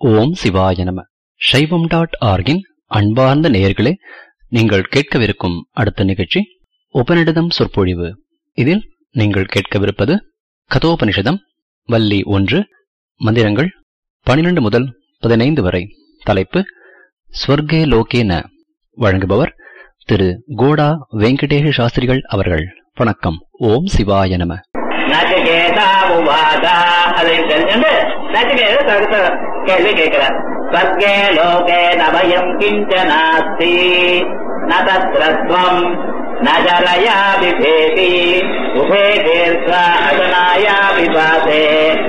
ஓம் சிவாய நம சைவம் டாட் ஆர்கின் அன்பார்ந்த நேயர்களே நீங்கள் கேட்கவிருக்கும் அடுத்த நிகழ்ச்சி உபநிடதம் சொற்பொழிவு இதில் நீங்கள் கேட்கவிருப்பது கதோபனிஷதம் வள்ளி ஒன்று மந்திரங்கள் பனிரெண்டு முதல் பதினைந்து வரை தலைப்பு ஸ்வர்கே லோகே ந வழங்குபவர் திரு கோடா வெங்கடேஷ சாஸ்திரிகள் அவர்கள் வணக்கம் ஓம் சிவாய நம நச்சிகேதா உவாதா அதை தெரிஞ்சுட்டு நச்சிகேத அடுத்த கேள்வி கேட்கிறார் சர்க்கே லோகே நபயம் கிஞ்ச நாஸ்தி ந தத்ரத்வம் ந ஜலயா விபேதி உபே தீர்ஷா அசனாயா விபாசே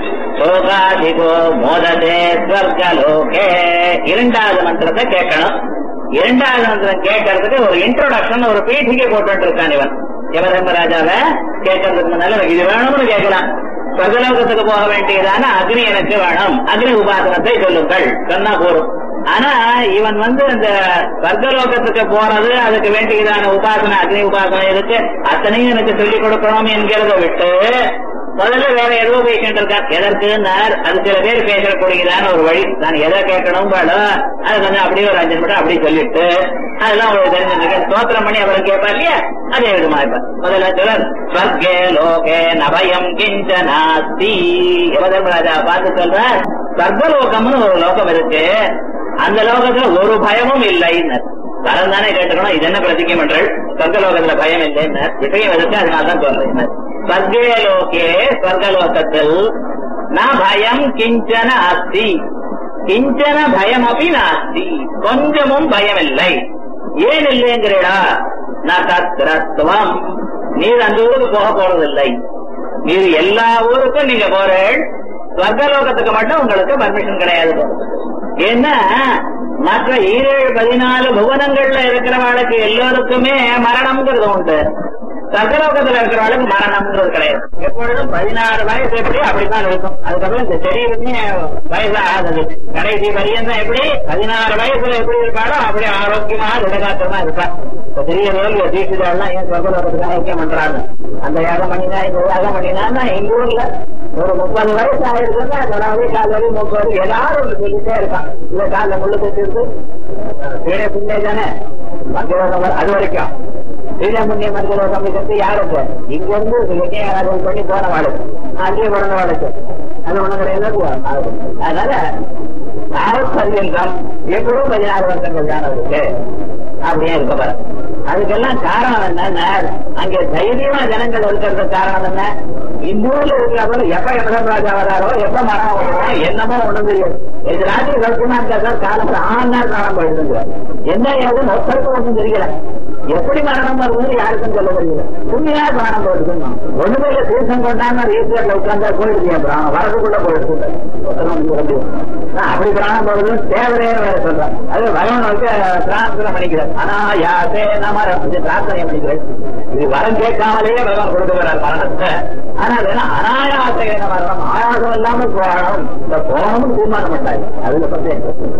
சோகாதிகோ மோததே ஸ்வர்கலோகே இரண்டாவது மந்திரத்தை கேட்கணும் இரண்டாவது மந்திரம் கேட்கறதுக்கு ஒரு இன்ட்ரோடக்ஷன் ஒரு பீঠিகை போட்டு இருக்கான் இவன் யமதர்மராஜாவை கேட்கறதுக்கு முன்னால எனக்கு இது வேணும்னு கேட்கலாம் சொர்க்கலோகத்துக்கு போக வேண்டியதான அக்னி எனக்கு வேணும் அக்னி உபாசனத்தை சொல்லுங்கள் சொன்னா போரும் ஆனா இவன் வந்து இந்த சொர்க்கலோகத்துக்கு போறது அதுக்கு வேண்டியதான உபாசனை அக்னி உபாசனை இருக்கு அத்தனையும் எனக்கு சொல்லிக் கொடுக்கணும் என்கிறத விட்டு முதல்ல வேற ஏதோ பேஷண்ட் இருக்கார் எதற்கு அது சில பேர் பேசக்கூடியதான ஒரு வழி நான் எதை கேட்கணும் பாடும் அது கொஞ்சம் அப்படியே ஒரு அஞ்சு நிமிடம் அப்படி சொல்லிட்டு அதெல்லாம் உங்களுக்கு தெரிஞ்சிருக்கேன் ஸ்தோத்திரம் பண்ணி அவரை கேட்பா இல்லையா அதே விதமா இருப்பா முதல்ல சொல்றார் ஸ்வர்கே லோகே நபயம் கிஞ்ச நாஸ்தி யமதர்மராஜா பார்த்து சொல்றார் ஸ்வர்கலோகம்னு ஒரு லோகம் இருக்கு அந்த லோகத்துல ஒரு பயமும் இல்லைன்னு வரம் தானே கேட்டுக்கணும் இது என்ன பிரதிக்கம் என்றால் சொர்க்கலோகத்துல பயம் இல்லைன்னு விஷயம் எதுக்கு அதனால்தான் சொல்றேன் ஸ்வர்கே லோகே ஸ்வர்கலோகத்தில் ந பயம் கிஞ்சன அஸ்தி கிஞ்சன பயம் அப்படி நாஸ்தி கொஞ்சமும் பயம் இல்லை ஏன் இல்லைங்கிறடா நான் தத்ரத்துவம் நீர் அந்த ஊருக்கு போக போறதில்லை நீர் எல்லா ஊருக்கும் நீங்க போறேன் ஸ்வர்கலோகத்துக்கு மட்டும் உங்களுக்கு பர்மிஷன் கிடையாது ஏன்னா மற்ற ஈரேழு பதினாலு புவனங்கள்ல இருக்கிறவளுக்கு எல்லோருக்குமே மரணம்ங்கிறது உண்டு சர்க்கலோகத்துல இருக்கிறவளுக்கு மரணம்ங்கிறது கிடையாது எப்பொழுதும் பதினாறு வயசு எப்படி அப்படித்தான் இருக்கும் அதுக்கப்புறம் இந்த சரீரமே வயசு ஆகுது கடைசி பரியந்தம் எப்படி பதினாறு வயசுல எப்படி இருப்பாளோ அப்படி ஆரோக்கியமா திடகாத்திரமா இருப்பா இப்ப பெரிய ரோல் தீட்சிதெல்லாம் ஏன் சொர்க்கலோகத்துக்கு ஐக்கியம் பண்றாங்க அந்த யாகம் பண்ணினா இந்த யாகம் பண்ணினா எங்க ஊர்ல ஒரு முப்பது வயசு ஆயிருக்குன்னா தொடர்ந்து கால் வரி முப்பது ஏதாவது ஒன்று சொல்லிட்டே இருக்கான் இல்ல காலில் முள்ளு கட்டிருக்கு கீழே பிள்ளை தானே மந்திரோகம் அது வரைக்கும் கீழே முன்னே மந்திரோகம் இருக்கிறது யாருக்கு இங்க இருந்து விஜயாராதனை பண்ணி போன வாழுக்கு அங்கே பிறந்த வாழுக்கு அது ஒண்ணு கிடையாது அதனால நாற்பதியங்கம் எப்படும் பதினாறு வருஷங்கள் தான் அவருக்கு அப்படியே இருக்க பாரு அதுக்கெல்லாம் காரணம் என்ன அங்க தைரியமா ஜனங்கள் இருக்கிறது காரணம் என்ன இந்த ஊர்ல இருக்கிறவங்க எப்ப யமதர்மராஜா வராரோ எப்ப மரம் வருமோ என்னமோ ஒண்ணும் தெரியாது இது ராத்திரி கல்பனா சார் காலத்துல ஆறு நாள் காலம் போயிட்டு என்ன ஏது மொத்தருக்கு ஒண்ணும் தெரியல எப்படி மரணம் வருதுன்னு யாருக்கும் சொல்ல தெரியல புண்ணியா பிராணம் போயிடுதுன்னு ஒண்ணுமே இல்ல தீர்த்தம் கொண்டாங்க ஈஸ்வரில் உட்கார்ந்தா போயிடுது என் பிராணம் வரதுக்குள்ள போயிடுது அப்படி பிராணம் போகுதுன்னு தேவரேன்னு வேற சொல்றாங்க அது பகவான் வந்து பிரார்த்தனை பண்ணிக்கிறார் ஆனா யாசே நம்ம பிரார்த்தனை பண்ணிக்கிறார் இது வரம் கேட்காமலேயே பகவான் கொடுக்க வர்றார் மரணத்தை ஆனா அதெல்லாம் அனாயாசையான மரணம் ஆயாசம் இல்லாம போகணும் இந்த போகணும்னு தீர்மானம் பண்ணாரு அதுல பத்தி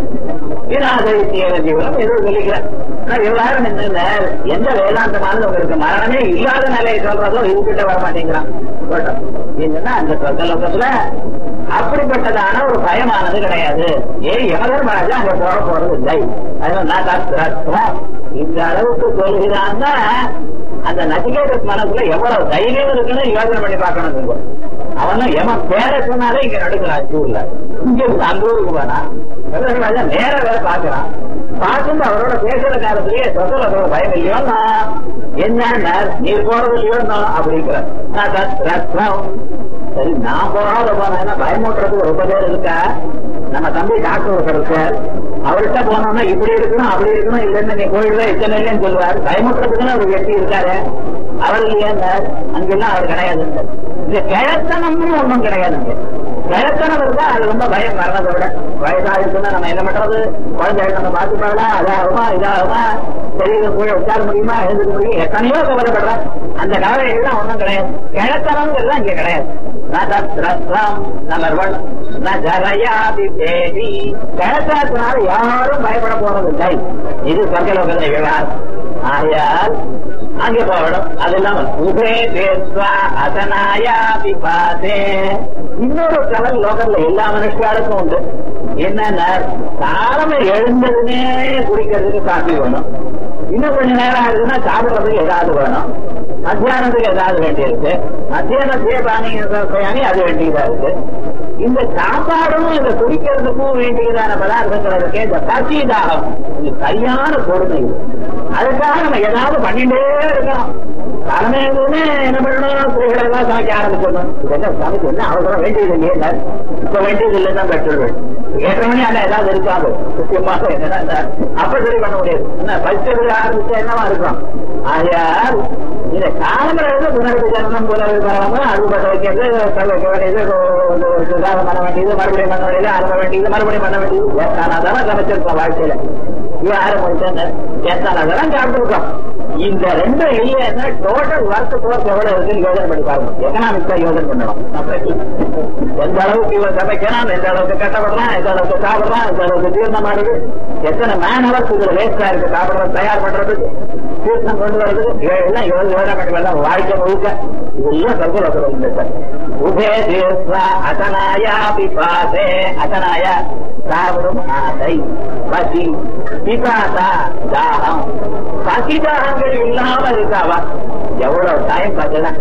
ஜீவனம் ஏதோ சொல்லிக்கிறேன் எல்லாரும் என்ன எந்த வேதாந்தமானது உங்களுக்கு மரணமே இல்லாத நிலையை சொல்றதோ இதுகிட்ட வர மாட்டேங்கிறான் என்னன்னா அந்த சொர்க்கலோகத்துல அப்படிப்பட்டதான ஒரு பயமானது கிடையாது ஏ யமதர்மராஜா அங்க போட போறது இல்லை அதனால இந்த அளவுக்கு சொல்கிறான்னா அந்த நசிகேத மனசுல எவ்வளவு தைரியம் இருக்குன்னு யோசனை பண்ணி பார்க்கணும் அவனும் எம பேர சொன்னாலே இங்க நடுக்கிறான் ஊர்ல இங்க அந்த ஊருக்கு போனா யமதர்மராஜா நேர வேற பாக்குறான் பார்த்து அவரோட பேசுற காலத்திலேயே சொந்த பயம் இல்லையோன்னா என்ன நீர் போறது இல்லையோன்னா அப்படிங்கிற சரி நான் போகாத போனேன்னா பயமூட்டுறதுக்கு ரொம்ப பேர் இருக்கா நம்ம தம்பி டாக்டர் ஒருத்தர் இருக்கார் அவர்கிட்ட போனோம்னா இப்படி இருக்கணும் அப்படி இருக்கணும் இல்லைன்னு நீ கோயில்ல இத்தனை இல்லைன்னு சொல்லுவார் பயமூட்டுறதுக்குன்னு ஒரு வெட்டி இருக்காரு அவர் இல்லையா அங்கெல்லாம் அவர் கிடையாது இந்த கிழத்தனம்னு ஒண்ணும் கிடையாதுங்க கிழத்தனம் இருந்தா அது ரொம்ப பயம் மரணதை விட வயசா இருக்குன்னா நம்ம என்ன பண்றது குழந்தைகள் நம்ம பார்த்துப்பாங்களா அதாகுமா இதாகுமா சரீரம் கூட உட்கார முடியுமா எழுந்துக்க முடியும் எத்தனையோ கவலைப்படுறோம் அந்த கவலைகள்லாம் ஒண்ணும் கிடையாது கிழத்தனம்ங்கிறது இங்க கிடையாது நம்பர் ஒன் கிழத்தனத்தினால யாரும் பயப்பட போறது இல்லை இது சொர்க்கலோகத்தை விவகாரம் ஆயால் அங்க போகணும் அது இல்லாம உபே தேஸ்வா அதனாயா பிபாசே இன்னொரு கடல் லோகத்துல எல்லா மனுஷாருக்கும் உண்டு என்னன்னா காலமே எழுந்ததுனே குடிக்கிறதுக்கு காப்பி வேணும் இன்னும் கொஞ்ச நேரம் ஆகுதுன்னா சாப்பிடுறதுக்கு ஏதாவது வேணும் மத்தியானத்துக்கு ஏதாவது வேண்டியிருக்கு மத்தியானத்தையே பானி அது வேண்டியதா இருக்கு இந்த சாப்பாடும் இந்த குடிக்கிறதுக்கும் வேண்டியதான பதார்த்தங்கள் இருக்கு இந்த பசி தாகம் இது சரியான கொடுமை இது அதுக்காக நம்ம ஏதாவது பண்ணிட்டே இருக்கணும் தலைமை என்ன பண்ணணும் ஸ்திரீகளை எல்லாம் சமைக்க ஆரம்பிச்சிடணும் இதெல்லாம் சமைச்சு என்ன அவசரம் வேண்டியது இல்லையே இப்ப வேண்டியது இல்லை தான் பெட்ரோல் ஏற்ற மணி அல்ல ஏதாவது இருக்காது முக்கியமாக என்னன்னா அப்ப சரி பண்ண முடியாது என்ன பரிசு ஆரம்பிச்சா என்னவா இருக்கும் ஆகையால் இந்த காலமுறை புனருக்கு ஜனனம் புனருக்காரமா அறுபட்ட வைக்கிறது வைக்க வேண்டியது சுதாரம் பண்ண வேண்டியது மறுபடியும் பண்ண வேண்டியது அறுப வேண்டியது மறுபடியும் பண்ண வேண்டியது எத்தனாதான் சமைச்சிருக்கோம் வாழ்க்கையில யாரு முடிச்சா எத்தனாதான் சாப்பிட்டுருக்கோம் இந்த ரெண்டு இல்லைன்னா டோட்டல் ஒர்க் ஃபோர்ஸ் எவ்வளவு இருக்குன்னு யோசனை பண்ணி பாருங்க எக்கனாமிக்ஸா யோசனை பண்ணணும் எந்த அளவுக்கு இவன் சமைக்கிறான் எந்த அளவுக்கு கட்டப்படுறான் எந்த அளவுக்கு சாப்பிடுறான் எந்த அளவுக்கு தீர்ணம் ஆடுது எத்தனை மேன் ஹவர்ஸ் இதுல வேஸ்டா இருக்கு சாப்பிடுறது தயார் பண்றதுக்கு தீர்த்தம் கொண்டு வர்றதுக்கு எல்லாம் யோசனை பண்ணி வரலாம் வாழ்க்கை முழுக்க இதெல்லாம் சர்வலோகம் உபே தீர்த்தா அசனாயா பிபாசே அசனாயா சாப்பிடும் ஆசை பசி பிபாசா தாகம் பசி தாகங்கள் இல்லாம இருக்காவா எவ்வளவு டைம் பார்த்தா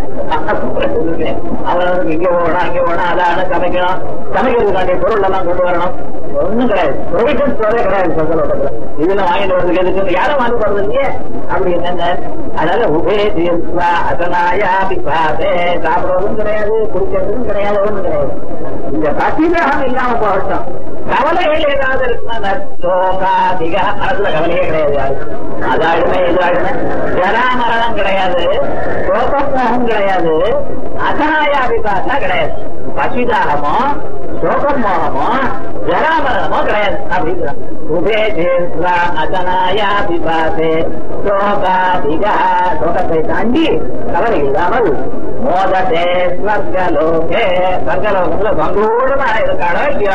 அவனுக்கு இங்க போகணும் அங்க போகணும் அதான சமைக்கணும் சமைக்கிறதுக்காண்டிய பொருள் எல்லாம் கொண்டு வரணும் ஒண்ணும் கிடையாது ப்ரொவிஷன் ஸ்டோரே கிடையாது சொந்தலோட்டத்துல இதுல வாங்கிட்டு வரதுக்கு எதுக்கு யாரும் வாங்க போறது இல்லையே அப்படி என்னங்க அதனால உபே தீர்வா அசனாயா பிபாசே சாப்பிடுறதும் கிடையாது குடிக்கிறதும் கிடையாது ஒண்ணும் கிடையாது இந்த பசிதாகம் இல்லாம போகட்டும் கவலைகள் ஏதாவது இருக்குன்னா சோகாதிக மனசுல கவலையே கிடையாது யாருக்கும் அதாடுமே இதாடுமே ஜராமரணம் கிடையாது சோகம் கிடையாது அசனாயா விபாசா கிடையாது பசிதாகமோ சோகம் மோகமோ ஜராமரணமோ கிடையாது அப்படிங்கிறான் உபே தேஸ்வா அசனாயா விபாசே சோகாதிகா சோகத்தை தாண்டி கவலை இல்லாமல் மோதத்தே ஸ்வர்கலோகே ஸ்வர்கலோகத்துல சந்தோஷமா இருக்காளோ இல்லையா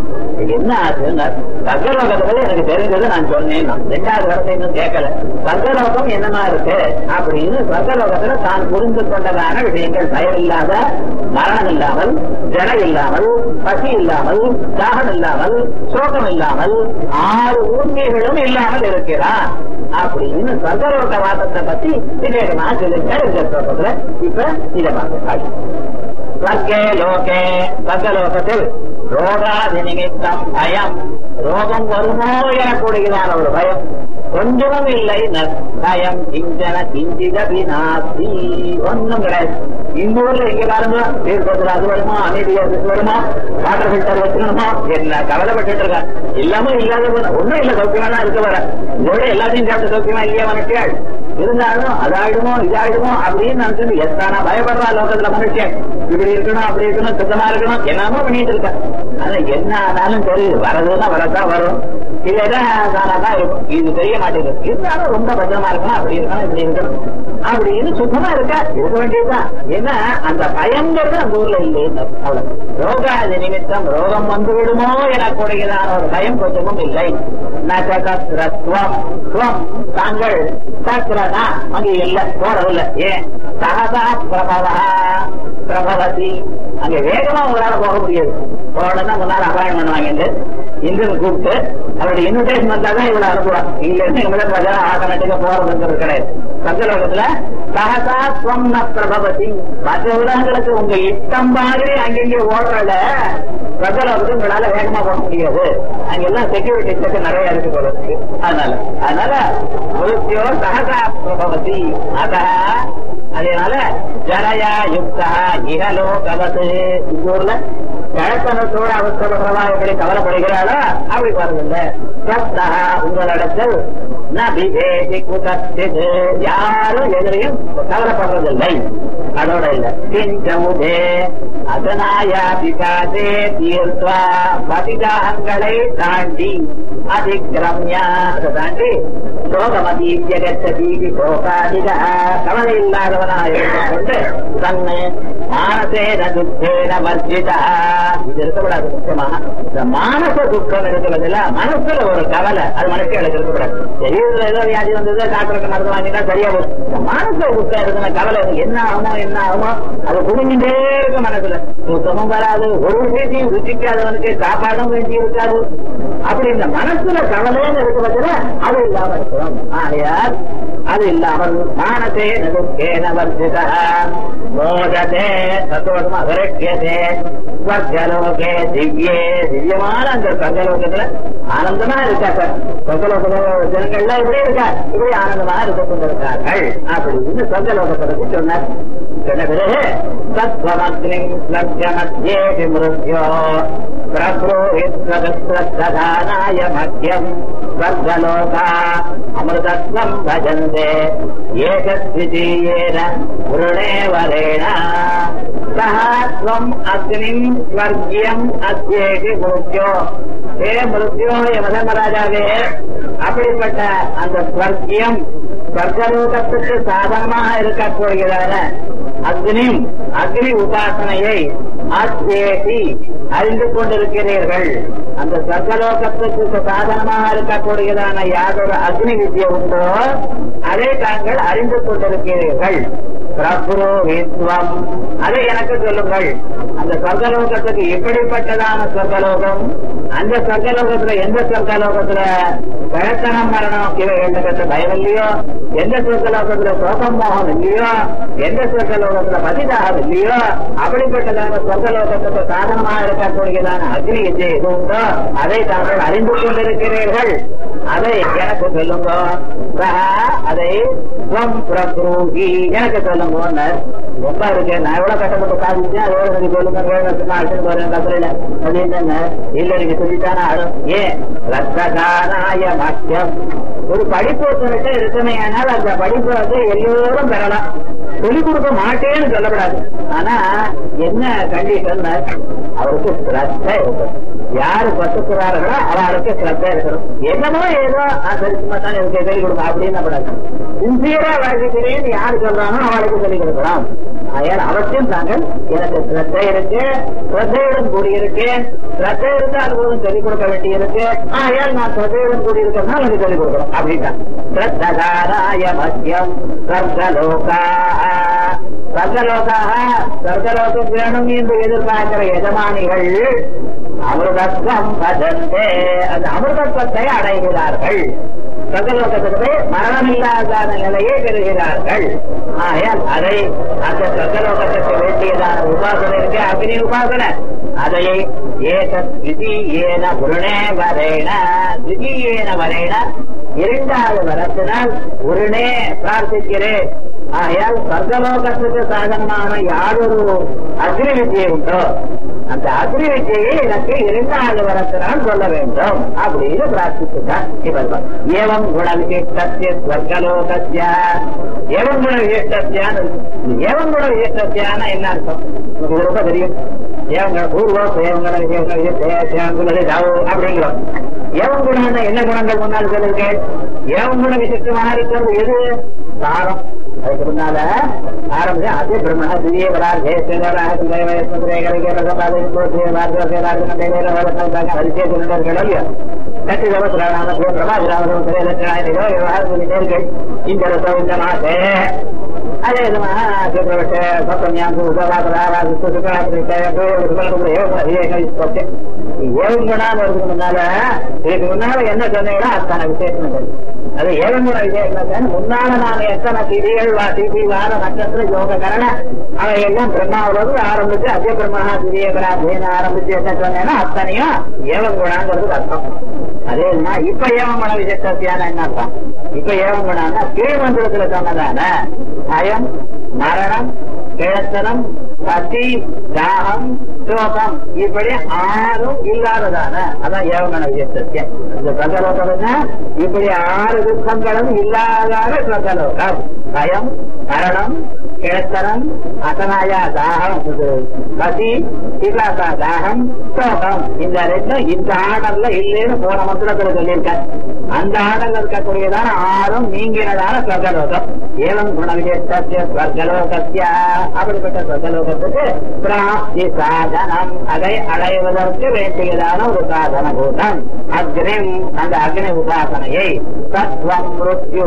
என்ன ஆச்சுன்னா சர்க்கலோகத்துல எனக்கு தெரிஞ்சது நான் சொன்னேன் ரெண்டாவது வார்த்தை இன்னும் கேட்கல சர்க்கலோகம் என்னமா இருக்கு அப்படின்னு சர்க்கலோகத்துல தான் புரிந்து கொண்டதான விஷயங்கள் பயம் இல்லாத மரணம் இல்லாமல் ஜனம் இல்லாமல் பசி இல்லாமல் தாகம் இல்லாமல் சோகம் இல்லாமல் ஆறு உண்மைகளும் இல்லாமல் இருக்கிறான் அப்படின்னு சர்க்கலோக வாதத்தை பத்தி விவேகமா சொல்லிருக்காரு இந்த ஸ்லோகத்துல இப்ப இதை பார்க்க ஸ்வர்கே லோகே ஸ்வர்கலோகத்தில் ரோகாதி நிமித்தம் பயம் ரோகம் வருமோ எனக்கூடியதான ஒரு பயம் கொஞ்சமும் இல்லை பயம் கிஞ்சன கிஞ்சித வினாசி ஒன்றும் கிடையாது இந்த ஊர்ல எங்க பாருங்க தீர்க்கத்துல அது வருமா அமைதியா இது வருமா வாட்டர் ஃபில்டர் வச்சுக்கணுமா என்ன கவலைப்பட்டு இருக்கா எல்லாமே இல்லாத ஒண்ணும் இல்ல சௌக்கியமா தான் இருக்க வர இதோட எல்லாத்தையும் சாப்பிட்டு சௌக்கியமா இல்லையா மனுஷியாள் இருந்தாலும் அதாயிடுமோ இதாயிடுமோ அப்படின்னு நினைச்சு எத்தானா பயப்படுறா லோகத்துல மனுஷன் இப்படி இருக்கணும் அப்படி இருக்கணும் சுத்தமா இருக்கணும் என்னமோ பண்ணிட்டு இருக்கா ஆனா என்ன ஆனாலும் சரி வரதுன்னா வரதான் வரும் இல்லதான் தானாதான் இருக்கும் இது தெரிய மாட்டேங்குது இருந்தாலும் ரொம்ப பத்திரமா இருக்கணும் அப்படி இருக்கணும் இப்படி இருக்கணும் அப்படின்னு சுத்தமா இருக்கா இருக்க வேண்டியதுதான் ஏன்னா அந்த பயங்கிறது அந்த ஊர்ல இல்லை அவ்வளவு ரோகாதி நிமித்தம் ரோகம் வந்து விடுமோ எனக்கூடியதான ஒரு பயம் கொஞ்சமும் இல்லை நகத்வம் தாங்கள் சக்கரதா அங்கே இல்ல போறதில்ல ஏன் சகதா பிரபவா பிரபவதி அங்க வேகமா உங்களால போக முடியாது போனா முன்னால அபாயம் வாங்கிட்டு இந்திரன் கூப்பிட்டு அவருடைய இன்விடேஷன் வந்தா தான் இவ்வளவு அனுப்புவான் இங்க இருந்து எங்களுக்கு பார்த்தா ஆட்டோமேட்டிக்கா போறதுங்கிறது கிடையாது சந்திரலோகத்துல சகதா ஸ்வம்ன பிரபவதி மற்ற உலகங்களுக்கு உங்க இஷ்டம் மாதிரி அங்கங்கே ஓடுறத பிரபலத்துக்கு உங்களால வேகமா போக முடியாது அங்கெல்லாம் செக்யூரிட்டி செக் நிறைய இருக்கு போல இருக்கு அதனால அதனால முழுத்தியோ சகதா பிரபவதி அத அதனால ஜனயா யுக்தா இகலோகவது இந்த ஊர்ல கிழக்கணத்தோட அவசரப்படுறவா எப்படி கவலைப்படுகிறாளோ அப்படி பாருங்கல்ல சப்தா உங்களிடத்தில் நபிதேதி குதத்திது யாரும் எதிரையும் கவலைப்படுறதில்லை அதோட இல்ல கிஞ்சமுதே அதனாயா பிகாதே தீர்த்வா பதிதாகங்களை தாண்டி அதிக்கிரமியா அதை தாண்டி சோகமதீபியகத்தீ சோகாதிக கவலை இல்லாதவனாக இருந்து கொண்டு தன்னை மானசேன துக்கேன வர்ஜிதா இது இருக்கக்கூடாது முக்கியமா இந்த மானச துக்கம் இருக்கிறதுல மனசுல ஒரு கவலை அது மனுஷங்களுக்கு இருக்கக்கூடாது இதுல ஏதோ வியாதி வந்தது டாக்டருக்கு மருந்து வாங்கிட்டா சரியா போகும் இந்த மனசுல துக்கம் இருக்குன்னு கவலை இருக்கு. என்ன ஆகுமோ என்ன ஆகுமோ அது குடிஞ்சுட்டே இருக்கு மனசுல தூக்கமும் வராது ஒரு விஷயத்தையும் ருச்சிக்காதவனுக்கு சாப்பாடும் வேண்டி இருக்காது அப்படி இந்த மனசுல கவலைன்னு இருக்க பட்சத்துல அது இல்லாம இருக்கும் ஆகையால் அது இல்லாமல் மானசே நதுக்கேன வர்ஜிதா மோததே சந்தோஷமா விரட்டியதே ஸ்வர்கலோகே திவ்யே திவ்யமான அந்த ஸ்வர்கலோகத்துல ஆனந்தமா இருக்கா சார் ஸ்வர்கலோக ஜனங்கள்லாம் இப்படி இருக்கா இப்படி ஆனந்தமா இருக்க கொண்டிருக்கார்கள் அப்படின்னு ஸ்வர்கலோகத்தை பத்தி சொன்னார் சொன்ன பிறகு தத்வமக்னி லட்சமத்யே விமிருத்யோ பிரபுரோஹித்வதஸ்ரத்ததானாய மத்தியம் ஸ்வர்கலோகா அமிர்தத்வம் பஜந்தே ஏகத்விதீயேன உருணே வரேண சஹ त्वम् அக்னிம் ஸ்வர்கியம் அத்யேகி மிருத்யோ ஹே மிருத்யோ யமதர்மராஜாவே அப்படிப்பட்ட அந்த ஸ்வர்கியம் ஸ்வர்கலோகத்துக்கு சாதனமாக இருக்கக்கூடியதான அக்னி அக்னி உபாசனையை அத்யேகி அறிந்து கொண்டிருக்கிறீர்கள் அந்த சர்வலோகத்துக்கு சாதனமாக இருக்கக்கூடியதான யாதொரு அக்னி வித்யை உண்டோ அதை தாங்கள் அறிந்து கொண்டிருக்கிறீர்கள் பிரபுரோஹித்வம் அதை எனக்கு சொல்லுங்கள் அந்த சொர்க்கலோகத்துக்கு எப்படிப்பட்டதான சொர்க்கலோகம் அந்த சொர்க்கலோகத்துல எந்த சொர்க்கலோகத்துல கழத்தனம் மரணம் இவை எண்ணகத்த பயம் இல்லையோ எந்த சொர்க்கலோகத்துல சோகம் மோகம் இல்லையோ எந்த சொர்க்கலோகத்துல பதிதாகம் இல்லையோ அப்படிப்பட்டதான சொர்க்கலோகத்துக்கு சாதனமாக இருக்கக்கூடியதான அக்னி விஜய் எது உண்டோ அதை தாங்கள் அறிந்து கொண்டிருக்கிறீர்கள் அதை எனக்கு சொல்லுங்க சஹா, அதை ஸ்வம் பிரபுகி எனக்கு சொல்லுங்க ரொம்ப இருக்கு நான் எவ்வளவு கட்டப்பட்டு சாதிச்சேன் அதோட எனக்கு சொல்லுங்க வேணும் அழைச்சிட்டு போறேன் கப்பலில அது என்னங்க இல்ல நீங்க சொல்லித்தானே ஆடும் ஏன் ரத்தகானாய மத்தியம் ஒரு படிப்பு ஒருத்தர்கிட்ட இருக்குமே ஆனால் அந்த படிப்பு வந்து எல்லோரும் பெறலாம் சொல்லிக் கொடுக்க மாட்டேன்னு சொல்லக்கூடாது ஆனா என்ன கண்டிஷன் அவருக்கு ஸ்ரத்த இருக்கும் யாரு பத்துக்கிறார்களோ அவளுக்கு ஸ்ரத்த இருக்கணும் என்னமோ ஏதோ சரிசுமா தான் எனக்கு சொல்லிக் கொடுக்க அப்படின்னு கூடாது சின்சியரா வாழ்க்கைக்கிறேன் யாரு சொல்றானோ அவளுக்கு சொல்லிக் கொடுக்கலாம் ஆயால் அவசியம் தாங்கள் எனக்கு ஸ்ரத்த இருக்கு ஸ்ரத்தையுடன் கூடியிருக்கேன் ஸ்ரத்த இருந்தால் போதும் சொல்லிக் கொடுக்க வேண்டியிருக்கு ஆயால் நான் ஸ்ரத்தையுடன் கூடியிருக்கிறதுனால எனக்கு சொல்லிக் கொடுக்கணும் அப்படின்னா ஸ்ரத்தகாராய மத்தியம் சர்க்கலோகா சர்க்கலோகாக சர்க்கலோகம் வேணும் என்று எதிர்பார்க்கிற எஜமானிகள் அமிர்தத்வம் பஜந்தே அந்த அமிர்தத்வத்தை அடைகிறார்கள் சர்க்கலோகத்திற்கு மரணமில்லாத நிலையை பெறுகிறார்கள் ஆகையால் அதை அந்த சர்க்கலோகத்துக்கு வேண்டியதான உபாசனை இருக்கு அக்னி உபாசனை அதை ஏதத் விதியேன உருணே வரேன விதியேன வரேன இரண்டாவது வரத்தினால் உருணே பிரார்த்திக்கிறேன் ஆகையால் சொர்க்கலோகத்துக்கு சாதனமான யாரொரு அக்னி வித்தியை உண்டோ அந்த அக்னி வித்தியை எனக்கு இரண்டாவது வரத்தினால் சொல்ல வேண்டும் அப்படின்னு பிரார்த்திச்சுட்டான் இவர் ஏவம் குண விசிஷ்டத்திய ஸ்வர்கலோகத்திய ஏவம் குண விசிஷ்டத்தியான்னு ஏவம் குண விசிஷ்டத்தியான என்ன அர்த்தம் உங்களுக்கு ரொம்ப தெரியும் ஏவங்க பூர்வம் ஏவங்கள விசிஷ்டங்குண அப்படிங்கிறோம் ஏவம் குணம் என்ன குணங்கள் முன்னால் சொல்லுங்க ஏவம் குண விசிஷ்டமாக இருக்கிறது எது சாரம் அதுக்கு முன்னால ஆரம்பிச்சு அதே பிரம்மண திரியவரா இந்த ரசம் இந்த மாசே அதே விதமாக சக்கரவர்த்தி சத்தன்யாந்து ஏழுங்குணான்னு வருதுக்கு முன்னால இதுக்கு முன்னால என்ன சொன்னீங்களோ அத்தனை விசேஷம் இருக்கு. அது ஏழுங்குண விசேஷம் முன்னால நான் எத்தனை திதிகள் வா திதி வார நட்சத்திர யோக கரண அவை எல்லாம் பிரம்மாவிலிருந்து ஆரம்பிச்சு அத்திய பிரம்மணா திரியகரா அப்படின்னு ஆரம்பிச்சு என்ன சொன்னேன்னா அத்தனையும் ஏவங்குணாங்கிறது அர்த்தம் அதே என்ன இப்ப ஏவங்குண விசேஷத்தியான என்ன அர்த்தம் இப்ப ஏவங்குணான்னா கீழ்மந்திரத்துல சொன்னதான அயம் மரணம் கிழத்தனம் பசி தாகம் சோகம் இப்படி ஆறும் இல்லாததான அதான் ஏவங்கண விசேஷத்தியம் இந்த சங்கலோகம் இப்படி ஆறு துக்கங்களும் இல்லாதான சங்கலோகம் பயம் மரணம் கிழத்தனம் அசனாயா தாகம் இது பசி பிகாசா தாகம் சோகம் இந்த ரெண்டும் இந்த ஆர்டர்ல இல்லைன்னு போன மந்திரத்துல சொல்லியிருக்கேன் அந்த ஆர்டர்ல இருக்கக்கூடியதான ஆறும் நீங்கினதான ஸ்வர்கலோகம் ஏவம் குணவிசேஷத்திய ஸ்வர்கலோகத்திய அப்படிப்பட்ட சொர்க்கலோகத்துக்கு பிராப்தி சாதனம் அதை அடைவதற்கு வேண்டியதான ஒரு சாதன பூதம் அக்னி அந்த அக்னி உபாசனையை தத்துவம் மிருத்யு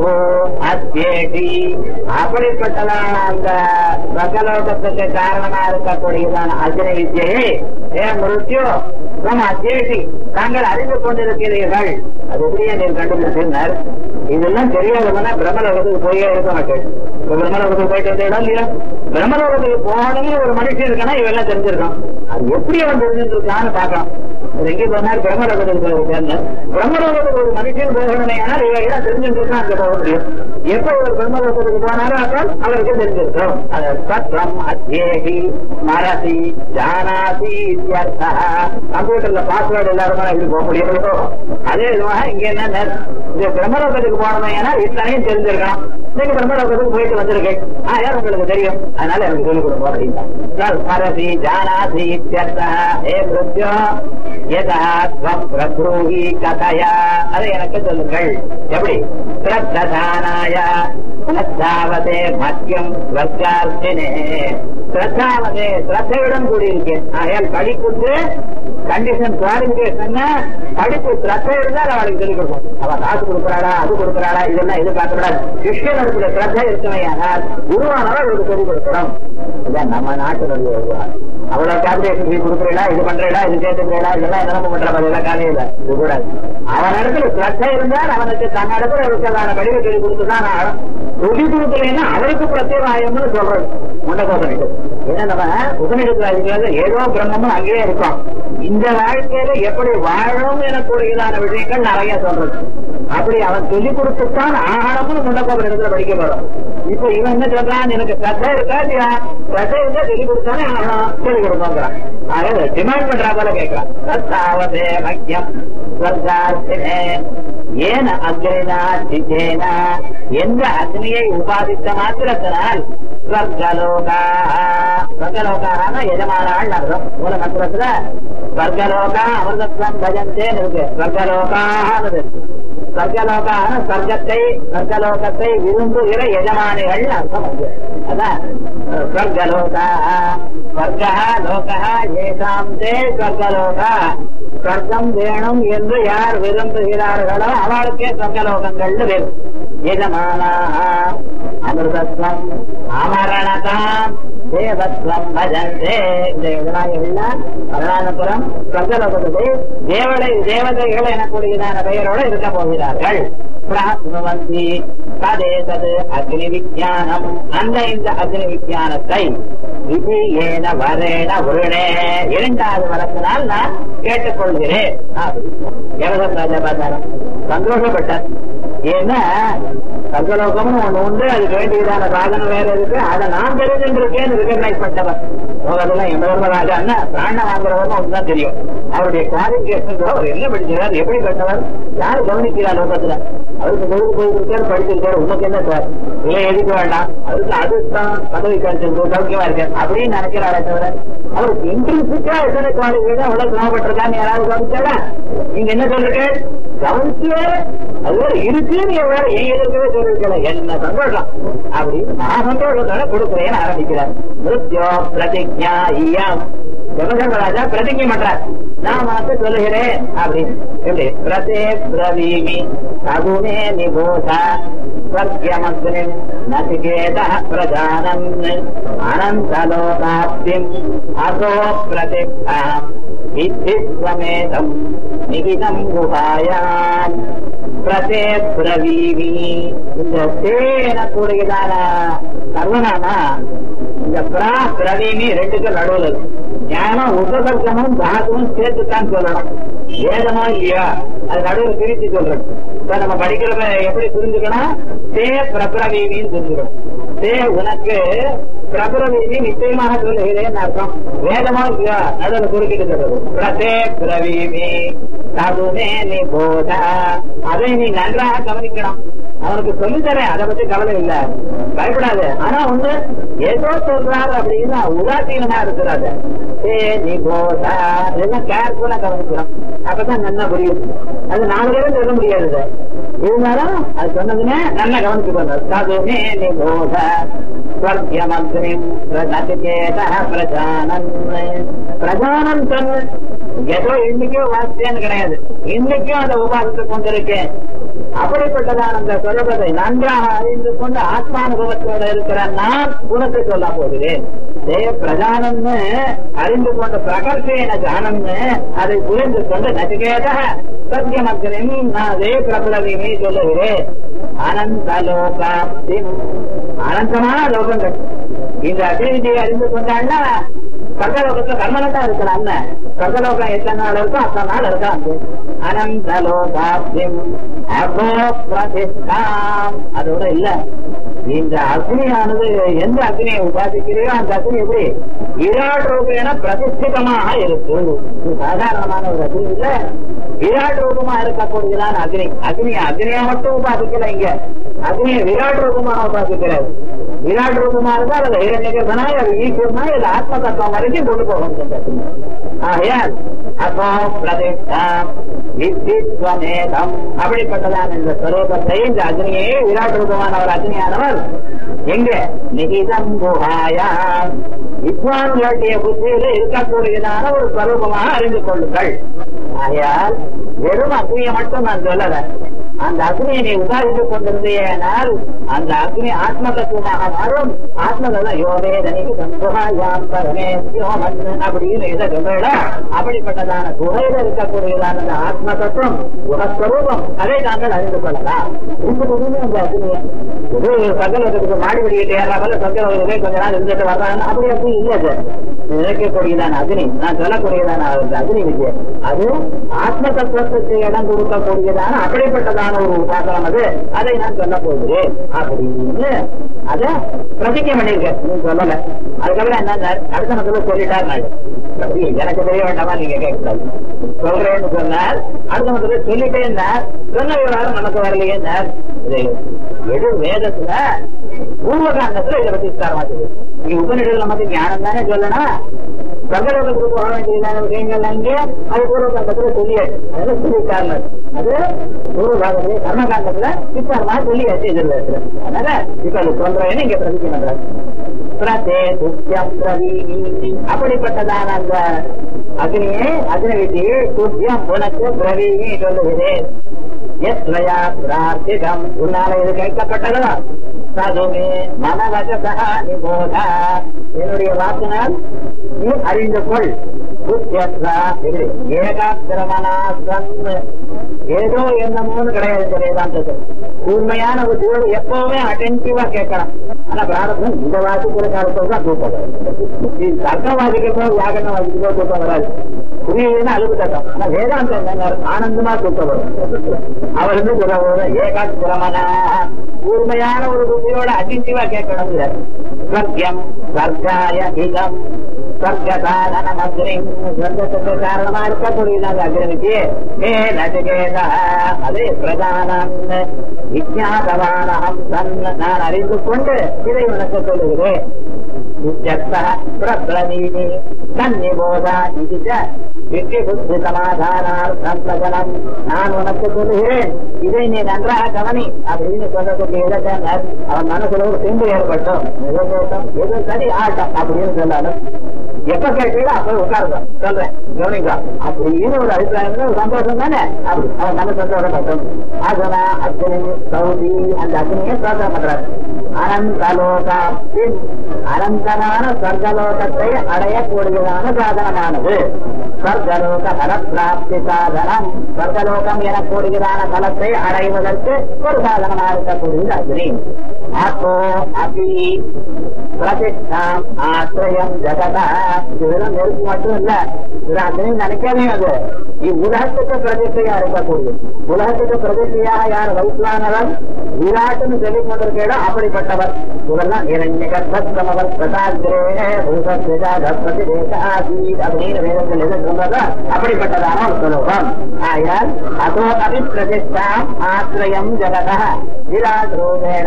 அத்யேடி அப்படிப்பட்டதான அந்த சொர்க்கலோகத்துக்கு காரணமா இருக்கக்கூடியதான அக்னி வித்தியை ஏ மிருத்யு நம் அத்யேடி தாங்கள் அறிந்து கொண்டிருக்கிறீர்கள் அது எப்படியே நீர் கண்டுபிடிச்சிருந்தார் இதெல்லாம் தெரியாதவனா பிரம்மலோகத்துக்கு போயே இருக்க மாட்டேன் இப்ப பிரம்மலோகத்துக்கு போயிட்டு இருந்தேடா இல்லையா பிரம்மலோகத்துக்கு போனே ஒரு மனுஷன் இருக்கானா இவெல்லாம் தெரிஞ்சிருக்கான் அது எப்படி அவன் தெரிஞ்சிருக்கான்னு பார்க்கலாம் ஒரு எங்கே போனார் பிரம்மலோகத்துக்கு போய் சேர்ந்தார் பிரம்மலோகத்துக்கு ஒரு மனுஷன் போகணுமே ஆனால் இவையெல்லாம் தெரிஞ்சிருக்கான் அங்க போக முடியும் எப்ப இவர் பிரம்மலோகத்துக்கு போனாலும் அப்போ அவருக்கு தெரிஞ்சிருக்கும் அது சத்ரம் அத்யேகி மரசி ஜானாசி இத்தியர்த்தா கம்ப்யூட்டர்ல பாஸ்வேர்டு எல்லாருமே எப்படி போக முடியுமோ அதே விதமாக இங்க என்ன இந்த பிரம்மலோகத்துக்கு போனோம் ஏன்னா இத்தனையும் தெரிஞ்சிருக்கணும் நீங்க பிரம்மலோகத்துக்கு போயிட்டு வந்திருக்கேன் ஆ யார் உங்களுக்கு தெரியும் அதனால எனக்கு சொல்லிக் கொடுப்போம் அப்படின்னா மரசி ஜானாசி இத்தியர்த்தா ஏ மிருத்யோ யதா ஸ்வம் பிரப்ரூஹி கதயா அதை எனக்கு சொல்லுங்கள் எப்படி ஸ்ரத்ததானாய ஸ்ரத்தாவதே மத்தியம் ஸ்வர்கார்த்தினே ஸ்ரத்தாவதே ஸ்ரத்தையுடன் கூடியிருக்கேன் ஆயால் படிப்புக்கு கண்டிஷன் குவாலிபிகேஷன் படிப்பு ஸ்ரத்தை இருந்தால் அவளுக்கு சொல்லிக் கொடுக்கும் அவ காசு கொடுக்குறாளா அது கொடுக்குறாளா இதெல்லாம் எதிர்பார்க்கக்கூடாது கிருஷ்ணனுடைய ஸ்ரத்தை இருக்கவையானால் குருவானவர் அவருக்கு சொல்லிக் கொடுக்கணும் இதான் நம்ம நாட்டினுடைய ஒரு அவ்வளவு கால்குலேஷன் ஃபீ கொடுக்குறீங்களா இது பண்றீங்களா இது சேர்த்துக்கிறீங்களா இதெல்லாம் என்ன பண்ற மாதிரி எல்லாம் காலையில இது கூடாது அவன் இடத்துல ஸ்ரத்தை இருந்தால் அவனுக்கு தன் இடத்துல இருக்கிறதான படிவை சொல்லி கொடுத்துதான் நான் சொல்லி கொடுக்கலைன்னா அவருக்கு பிரத்யேகாயம்னு சொல்றது முண்டகோபனிட்டு ஏன்னா நம்ம உபநிடத்துல ஏதோ பிரம்மமும் அங்கேயே இருக்கும் இந்த வாழ்க்கையில எப்படி வாழும் எனக்கூடியதான விஷயங்கள் நிறைய சொல்றது அப்படி அவன் சொல்லிக் கொடுத்துத்தான் ஆகாரமும் முண்டக்கோபர் இடத்துல படிக்க போறோம் இப்ப இவன் என்ன சொல்றான் எனக்கு சத்தை இருக்கா இல்லையா சத்தை இருந்தா சொல்லிக் கொடுத்தானே ஆகணும் சொல்லிக் கொடுப்போங்கிறான் ஆக டிமாண்ட் பண்றா போல கேட்கிறான் சத்தாவதே மக்கியம் ஸ்வர்கார்த்தினே ஏன அக்னினா சித்தேன எந்த அக்னியை உபாதித்த மாத்திரத்தினால் ஸ்வர்கலோகா ஸ்வர்கலோகான எஜமானாள் அர்த்தம் மூல மந்திரத்துல ஸ்வர்கலோகா அமிர்தத்வம் பஜந்தேன்னு இருக்கு ஸ்வர்கலோகானது ஸ்வர்கலோகான ஸ்வர்க்கத்தை ஸ்வர்கலோகத்தை விரும்புகிற எஜமானிகள் அர்த்தம் அது அதான் ஸ்வர்கலோகா ஸ்வர்கா லோகா ஏதாம் தே ஸ்வர்கலோகா சொர்க்கம் வேணும் என்று யார் விரும்புகிறார்களோ அவளுக்கே சொர்க்கலோகங்கள் வேணும் எஜமானா அமிர்தத்வம் அமரணதாம் தேவத்வம் பஜந்தே இந்த எதிராளிகள்லாம் மரணானபுரம் சொர்க்கலோகத்தை தேவதை தேவதைகள் எனக்கூடியதான பெயரோடு இருக்க போகிறார்கள் பிராப்னுவந்தி ததே தது அக்னி விஜானம் அந்த இந்த அக்னி விஜானத்தை இது ஏன வரேன உருணே இரண்டாவது வரத்தினால் நான் கேட்டுக்கொள்கிறேன் எவதம் ராஜா பார்த்தாரம் சந்தோஷப்பட்டார் ஏன்னா சர்வலோகம்னு ஒண்ணு உண்டு அதுக்கு வேண்டியதான சாதனம் வேற இருக்கு அதை நான் தெரிஞ்சுருக்கேன்னு ரெகக்னைஸ் பண்ணவர் அதெல்லாம் எந்த ராஜான்னா பிராண வாங்குறவங்க ஒண்ணுதான் தெரியும் அவருடைய குவாலிபிகேஷன் அவர் என்ன படிக்கிறார் எப்படி கட்டவர் யார் கவனிக்கிறார் லோகத்துல அவருக்கு கோவில் போயிருக்காரு படிச்சிருக்காரு உனக்கு என்ன சார் இல்லை எதுக்கு வேண்டாம் அதுக்கு அதுதான் பதவி கிடைச்சிருக்கு சௌக்கியமா இருக்காரு அப்படின்னு நினைக்கிறாரே தவிர அவருக்கு இன்ட்ரெஸ்டா எத்தனை குவாலிஃபிகேஷன் அவ்வளவு சிரமப்பட்டிருக்கான்னு யாராவது கவனிச்சாரா நீங்க என்ன சொல்றீங்க கவனிச்சு அது வேற இருக்குன்னு நீ வேற ஏன் எதிர்க்கவே சொல்லிருக்கல என்ன சந்தோஷம் அப்படின்னு நான் சந்தோஷத்தோட கொடுக்குறேன்னு ஆரம்பிக்கிறார் மிருத்யோ பிரதிஜா ஈயம் ஜெகதர்மராஜா பிரதிஜை பண்றார் நான் உனக்கு சொல்லுகிறேன் அப்படின்னு எப்படி பிரதே பிரவீமி சகுனே நிபோத ஸ்வர்கியமக்னிம் நசிகேத பிரஜானன் அனந்தலோகாப்திம் அசோ பிரதிஷ்டாம் வித்திஸ்வமேதம் நிகிதம் குஹாயான் பிரதே பிரவீமி இந்த தேன கூடியதான சர்வநாமா இந்த பிரா பிரவீமி ரெண்டுக்கும் நடுவில் இருக்கு ஞானம் உபசர்க்கமும் தாதுவும் சேர்த்துத்தான் சொல்லணும் வேதமா இல்லையா அது நடுவில் பிரித்து சொல்றது இப்ப நம்ம படிக்கிறத எப்படி புரிஞ்சுக்கணும் தே பிரபிரவீமின்னு புரிஞ்சுக்கணும் தே உனக்கு பிரபிரவீமி நிச்சயமாக சொல்லுகிறேன் அர்த்தம் வேதமா இல்லையா நடுவில் குறுக்கிட்டு சொல்றது பிரதே பிரவீமி தகுமே நிபோத அதை நீ நன்றாக கவனிக்கணும் அவனுக்கு சொல்லித்தரேன் அதை பத்தி கவலை இல்ல பயப்படாது ஆனா ஒண்ணு ஏதோ சொல்றாரு அப்படின்னா உதாசீனமா இருக்கிறாரு ஏ நீ போதா இதெல்லாம் கேர்ஃபுல்லா கவனிக்கிறோம் அப்பதான் நல்லா புரியும் அது நாலு பேரும் சொல்ல முடியாது இருந்தாலும் அது சொன்னதுமே நல்லா கவனிச்சுக்கோங்க சாதுமே நீ போத ஸ்வர்கியமக்னிம் நச்சிகேத பிரஜானன் பிரஜானன் சொன்ன ஏதோ இன்னைக்கோ வாசித்தேன்னு கிடையாது இன்னைக்கும் அதை உபாசித்துக் கொண்டிருக்கேன் அப்படிப்பட்டதான அந்த சொல்லுவதை நன்றாக அறிந்து கொண்டு ஆத்மானுபவத்தோட இருக்கிற நான் உனக்கு சொல்ல போகிறேன் தே பிரஜானம்னு அறிந்து கொண்ட பிரகர்ஷேன ஜானம்னு அதை புரிந்து கொண்டு நச்சிகேத சத்தியமக்னிம் நான் அதே பிரபலவினை சொல்லுகிறேன் அனந்த லோகாப்தி அனந்தமான லோகங்கள் இந்த அக்னிவிதியை அறிந்து கொண்டாள்னா சொர்க்கலோகத்துல கர்மலதான் இருக்கலாம் சொர்க்கலோகம் எத்தனை நாள் இருக்கோ அத்தனை நாள் இருக்கலாம் அனந்த லோகாப்திம் அபோ பிரதிஷ்டாம் அதோட இல்ல இந்த அக்னியானது எந்த அக்னியை உபாசிக்கிறீரோ அந்த அக்னி எப்படி விராட் ரூபேன பிரதிஷ்டிதமாக இருக்கு இது சாதாரணமான ஒரு அக்னி இல்ல விராட் ரூபமா இருக்கக்கூடியதான அக்னி அக்னி அக்னியா மட்டும் உபாசிக்கல இங்க அக்னியை விராட் ரூபமாக உபாசிக்கிறார் விராட் ரூபமா இருந்தா அது ஹிரண்யகர்பனா அது ஈஸ்வரனா இது ஆத்ம தத்துவம் வரைக்கும் கொண்டு போகணும் ஆகையால் அப்போ பிரதிஷ்டாம் வித்தித்வமேதம் அப்படிப்பட்டதான இந்த ஸ்வரூபத்தை இந்த அக்னியை விராட் ரூபமான ஒரு அக்னியானவர் எங்க நிகிதம் குஹாயா வித்வான்களுடைய புத்தியில இருக்கக்கூடியதான ஒரு ஸ்வரூபமாக அறிந்து கொள்ளுங்கள் ஆகையால் வெறும் அக்னியை மட்டும் நான் சொல்லல அந்த அக்னியை நீ உதாரித்துக் கொண்டிருந்தேனால் அந்த அக்னி ஆத்ம தத்துவமாக மாறும் ஆத்ம தத்துவம் யோவே தனிக்கு சங்குஹாயாம் பரமே யோமன் அப்படின்னு எதை சொல்றா அப்படிப்பட்டதான குகையில இருக்கக்கூடியதான அந்த ஆத்ம தத்துவம் குணஸ்வரூபம் அதை தாங்கள் அறிந்து கொள்ளலாம் இப்படி அந்த அக்னியை இது சகலத்துக்கு மாடி வெளியிட்டு ஏறாமல் சக்கரவர்களே கொஞ்ச நாள் இருந்துட்டு வர்றாங்க அப்படி அப்படி இல்லை சார் நினைக்கக்கூடியதான அக்னி நான் சொல்லக்கூடியதான அந்த அக்னி விஜய் அது ஆத்ம தத்துவத்துக்கு இடம் கொடுக்கக்கூடியதான அப்படிப்பட்டதான ஒரு உபாசனம் அது அதை நான் சொல்ல போகிறேன் அப்படின்னு அத பிரதிஜை பண்ணிருக்கேன் நீ சொல்லல அதுக்கப்புறம் என்ன அடுத்த மத்தில சொல்லிட்டார் நான் அப்படி எனக்கு தெரிய வேண்டாமா நீங்க கேட்கக்கூடாது சொல்றேன்னு சொன்னார் அடுத்த மத்தில சொல்லிட்டேன் சொன்ன விவகாரம் நமக்கு வரலையே இது எது வேதத்துல பூர்வகாண்டத்துல இதை பத்தி விஸ்தாரமா சொல்லுது நீ உபநிடல் நமக்கு ஞானம் தானே சொல்லணும் சங்கரத்துக்கு போக வேண்டியதான விஷயங்கள் அங்கே அது பூர்வகாண்டத்துல சொல்லியாச்சு அதெல்லாம் சொல்லிட்டாங்க அது பூர்வகாண்டத்துல கர்மகாண்டத்துல விஸ்தாரமா சொல்லியாச்சு இதுல அதனால இப்ப அது சொல்றேன்னு இங்க பிரதிஜை பண்றாங்க பிரதே துத்தியம் பிரவீணி அப்படிப்பட்டதான அந்த அக்னியே அக்னி விதி துத்தியம் உனக்கு பிரவீணி சொல்லுகிறேன் எத்வயா பிரார்த்திதம் உன்னால இது கேட்கப்பட்டதோ சதுமே மனவசா நிபோதா என்னுடைய வாக்கினால் நீ அறிந்து கொள் ஏகாத்திரமனாசன் ஏதோ என்னமோன்னு கிடையாது இந்த வேதாந்தத்தில் உண்மையான புத்தியோடு எப்பவுமே அட்டென்டிவா கேட்கலாம் ஆனா பிராரதம் இந்த வாசிக்கிற காலத்தில் தான் தூக்கம் வரும் தர்க்கம் வாசிக்கிறப்போ வியாகரணம் வாசிக்கிறப்போ தூக்கம் வராது புரியுதுன்னா அழுப்பு தர்க்கம் ஆனா வேதாந்தம் என்னங்க ஆனந்தமா தூக்கம் வரும் அவர் வந்து சொல்ல போதும் ஏகாத்திரமனா கூர்மையான ஒரு புத்தியோட அட்டென்டிவா கேட்கணும் சத்தியம் சர்க்காய இதம் ஸ்வர்கசாதன மந்திரி ஸ்வர்க்கத்துக்கு காரணமா இருக்கக்கூடியதாக அக்ரமிக்கு ஏ நச்சிகேதா அதே பிரதானம் விஜாதவானம் தன் நான் அறிந்து கொண்டு இதை உனக்கு சொல்லுகிறேன் பிரபிரதீனி தன்னிபோதா இது வெற்றி புத்தி சமாதானார்த்தம் பிரஜனம் நான் உனக்கு சொல்லுகிறேன் இதை நீ நன்றாக கவனி அப்படின்னு சொல்லக்கூடிய இடத்தை அவன் மனசுல ஒரு திண்டு ஏற்பட்டும் எதோ கேட்டும் எது சரி ஆட்டம் அப்படின்னு சொல்லாலும் எப்ப கேட்டீங்களோ அப்ப உட்காருங்க சொல்றேன் கவனிங்க அப்படின்னு ஒரு அபிப்பிராயம் ஒரு சந்தோஷம் தானே அப்படி அவன் மன சந்தோஷப்பட்டும் அதனா அக்னி சௌதி அந்த அக்னியை சோதனை பண்றாரு அனந்தலோகாப்தின் அனந்தமான சொர்க்கலோகத்தை அடையக்கூடியதான சாதனமானது சொர்க்கலோக பல பிராப்தி சாதனம் சொர்க்கலோகம் எனக்கூடியதான பலத்தை அடைவதற்கு ஒரு சாதனமா இருக்கக்கூடியது அக்னி அப்போ அபி பிரதிஷ்டாம் ஆசிரியம் ஜகதா இதெல்லாம் நெருப்பு மட்டும் இல்ல இது அக்னி நினைக்காதே அது இவ்வுலகத்துக்கு பிரதிஷ்டையா இருக்கக்கூடியது உலகத்துக்கு பிரதிஷ்டையாக யார் வைத்தானவன் விராட்டுன்னு சொல்லிக் கொண்டிருக்கோ அப்படிப்பட்ட அப்படிப்பட்டவர் இவெல்லாம் இரண்யகர்மவர் பிரதாகிரே அப்படின்னு வேதத்தில் எது சொன்னதோ அப்படிப்பட்டதான ஒரு சுலோகம் ஆயால் அதோ அபி பிரதிஷ்டாம் ஆசிரியம் ஜகத விராஜரூபேண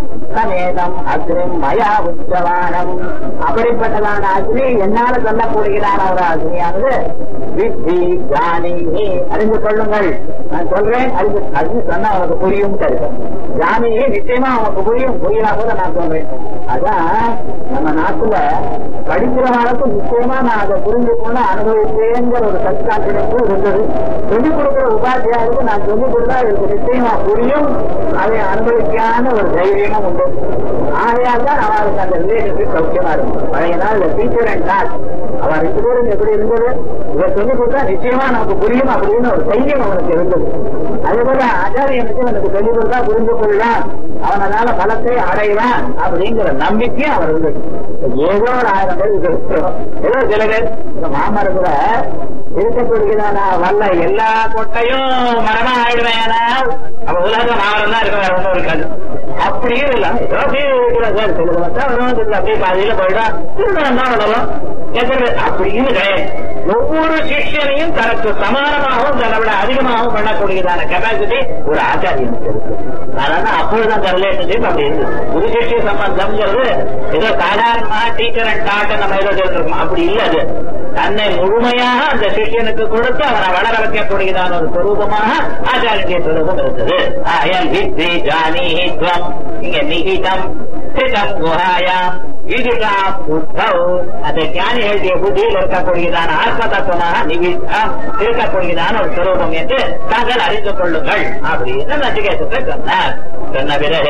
சமேதம் அக்ரிம் மயா உச்சவானம் அப்படிப்பட்டதான அக்னி என்னால சொல்லக்கூடியதான ஒரு அக்னியானது வித்தி ஜானி அறிந்து கொள்ளுங்கள் நான் சொல்றேன் அறிந்து அறிந்து சொன்னா அவனுக்கு புரியும் தருது ஜானி நிச்சயமா அவனுக்கு புரியும் புரியலா கூட நான் சொல்றேன் அதான் நம்ம நாட்டுல படிக்கிறவங்களுக்கு நிச்சயமா நான் அதை புரிஞ்சுக்கணும்னு அனுபவிச்சேங்கிற ஒரு செல்ஃப் கான்பிடன்ஸ் இருந்தது சொல்லிக் கொடுக்கிற உபாத்தியாருக்கு நான் சொல்லிக் கொடுத்தா இதுக்கு நிச்சயமா புரியும் அதை அனுபவிக்கான ஒரு தைரியமும் உண்டு ஆகையால் தான் அவருக்கு அந்த ரிலேஷன்ஷிப் சௌக்கியமா இருக்கும் பழைய நாள் டீச்சர் அண்ட் கிளாஸ் அவர் ரெண்டு பேரும் எப்படி இருந்தது இதை சொல்லிக் கொடுத்தா நிச்சயமா நமக்கு புரியும் அப்படின்னு ஒரு தைரியம் அவனுக்கு இருந்தது அதே போல ஆச்சாரியனுக்கு எனக்கு சொல்லிக் கொடுத்தா புரிந்து கொள்ளலாம் அவனால பலத்தை அடைவான் அப்படிங்கிற நம்பிக்கை அவர் இருந்தது ஏதோ ஒரு ஆயிரம் பேர் இது இருக்கிறோம். ஏதோ சில பேர் இந்த மாமரத்துல இருக்கக்கூடியதான வல்ல எல்லா கொட்டையும் மரமா ஆயிடுவேன் அப்ப உலக மாமரம் தான் இருக்க வேற ஒன்றும் இருக்காது அப்படியும் இல்ல ஏதோ அப்படியே இருக்கிற சார் சிலது வந்தா வரும் சிலது அப்படியே பாதியில போயிடும் திருமணம் தான் வளரும் எத்தனை அப்படின்னு கிடையாது ஒவ்வொரு சிஷ்யனையும் தனக்கு சமானமாகவும் தன்னை விட அதிகமாகவும் பண்ணக்கூடியதான கெப்பாசிட்டி ஒரு ஆச்சாரியனுக்கு இருக்கு அதனால அப்பொழுதுதான் அந்த ரிலேஷன்ஷிப் அப்படி இருக்கு குரு சிஷ்ய சம்பந்தம்ங்கிறது ஏதோ சாதாரணமா டீச்சர் அண்ட் டாக்டர் நம்ம ஏதோ சொல்லிருக்கோம் அப்படி இல்ல அது தன்னை முழுமையாக அந்த சிஷ்யனுக்கு கொடுத்து அவனை வளர வைக்கக்கூடியதான ஒரு சொரூபமாக ஆச்சாரிய சொரூபம் இருந்தது அயல் வித்ரி ஜானி துவம் இங்க நிகிதம் ஸ்திதம் குஹாயாம் விதிகா புத்தௌ அந்த ஞானி எழுதிய புத்தியில் இருக்கக்கூடியதான ஆத்ம தத்துவமாக நிவித்தம் இருக்கக்கூடியதான ஒரு சுரூபம் என்று தாங்கள் அறிந்து கொள்ளுங்கள் அப்படின்னு நச்சிகேசத்தை சொன்னார் சொன்ன பிறகு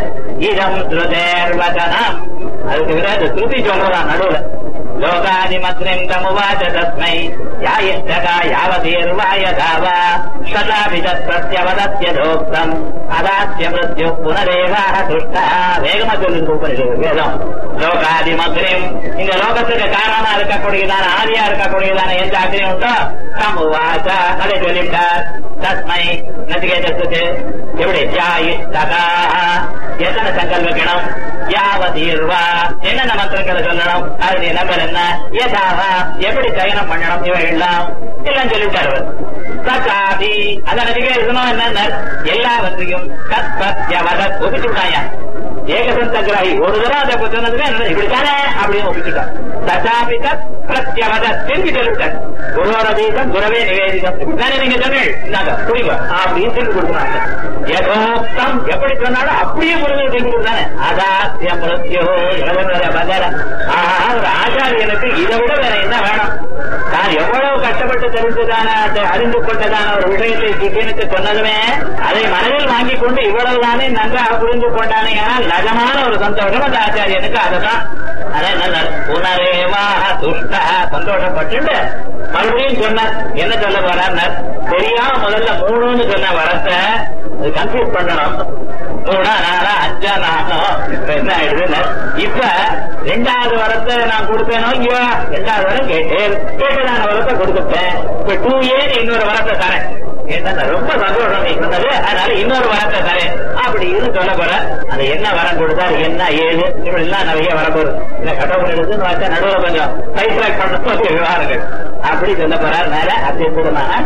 இதம் ஸ்ருதேர் வச்சனம் அதுக்கு பிறகு ஸ்ருதி சொல்றதான் நடுவுல லோகாதிமத்ரிம் தமுவாச்ச தஸ்மை யாயிஷ்டகா யாவதீர்வாய தாவா சதாபிதத் பிரத்யவதத்ய தோக்தம் அதாத்ய மிருத்யு புனரேவாக துஷ்டா வேகமா சொல்லுங்க உபனிஷத்து வேதம் லோகாதிமக்ரிம் இந்த லோகத்துக்கு காரணமா இருக்கக்கூடியதான ஆதியா இருக்கக்கூடியதான எந்த அக்னி உண்டோ தமுவாச்ச அதை சொல்லிட்டார் தஸ்மை நச்சிகேதத்துக்கு எப்படி யாயிஷ்டகா எத்தனை சங்கல்பிக்கணும் யாவதீர்வா என்னென்ன மந்திரங்களை சொல்லணும் அது நம்பர் என்ன ஏதாவா எப்படி சயனம் பண்ணணும் இவன் எல்லாம் எல்லாம் சொல்லிவிட்டார் அவர் தக்காதி அந்த நதிகை இருக்கணும் என்ன எல்லாவற்றையும் கத்பத்யவத ஒப்பிச்சுட்டாயா ஏகசந்த கிராகி ஒரு தடவை அதை சொன்னதுமே என்ன இப்படித்தானே அப்படின்னு ஒப்பிச்சுட்டார் தசாபி தத் பிரத்யவத திரும்பி சொல்லிவிட்டார் குருவோட தீபம் குரவே நிவேதிதம் இப்படித்தானே நீங்க சொன்னீங்க இந்தாங்க புரியுங்க அப்படின்னு திரும்பி கொடுக்குறாங்க யதோக்தம் எப்படி சொன்னாலும் அப்படியே முருகன் திரும்பி கொடுத்தானே அதாத்திய மிருத்யோ இளவர பதர ஆஹா ஒரு ஆச்சாரியனுக்கு இதை விட வேற என்ன வேணும் தான் எவ்வளவு கஷ்டப்பட்டு தெரிந்துதான அறிந்து கொண்டதான ஒரு விஷயத்தை சிக்கியனுக்கு சொன்னதுமே அதை மனதில் வாங்கிக் கொண்டு இவ்வளவு தானே நன்றாக புரிந்து கொண்டானே ஆனால் நிஜமான ஒரு சந்தோஷம் அந்த ஆச்சாரியனுக்கு அதுதான் அதே என்ன புனரேவாக துஷ்டா சந்தோஷப்பட்டு மறுபடியும் சொன்னார் என்ன சொல்ல போறார் தெரியாம முதல்ல மூணுன்னு சொன்ன வரத்தை அது கன்ஃபியூஸ் பண்ணணும் மூணா நாலா அஞ்சா நானும் இப்ப என்ன ஆயிடுது இப்ப ரெண்டாவது வரத்தை நான் கொடுத்தேனோ இல்லையோ ரெண்டாவது வரம் கேட்டேன் கேட்டதான வரத்தை கொடுத்துட்டேன் இப்ப டூ ஏன்னு இன்னொரு வரத்தை தரேன் என்ன ரொம்ப சந்தோஷம் நீ சொன்னது அதனால இன்னொரு வரத்தை தரேன் அப்படின்னு சொல்ல போற அது என்ன வரம் கொடுத்தாரு என்ன ஏது இப்படி எல்லாம் நிறைய வரப்போகுது இல்ல கடவுள் எழுதுன்னு வச்சா நடுவில் கொஞ்சம் சைட்ராக் பண்ண விவகாரங்கள் அப்படி சொல்ல போறாரு மேல அத்தியுதமான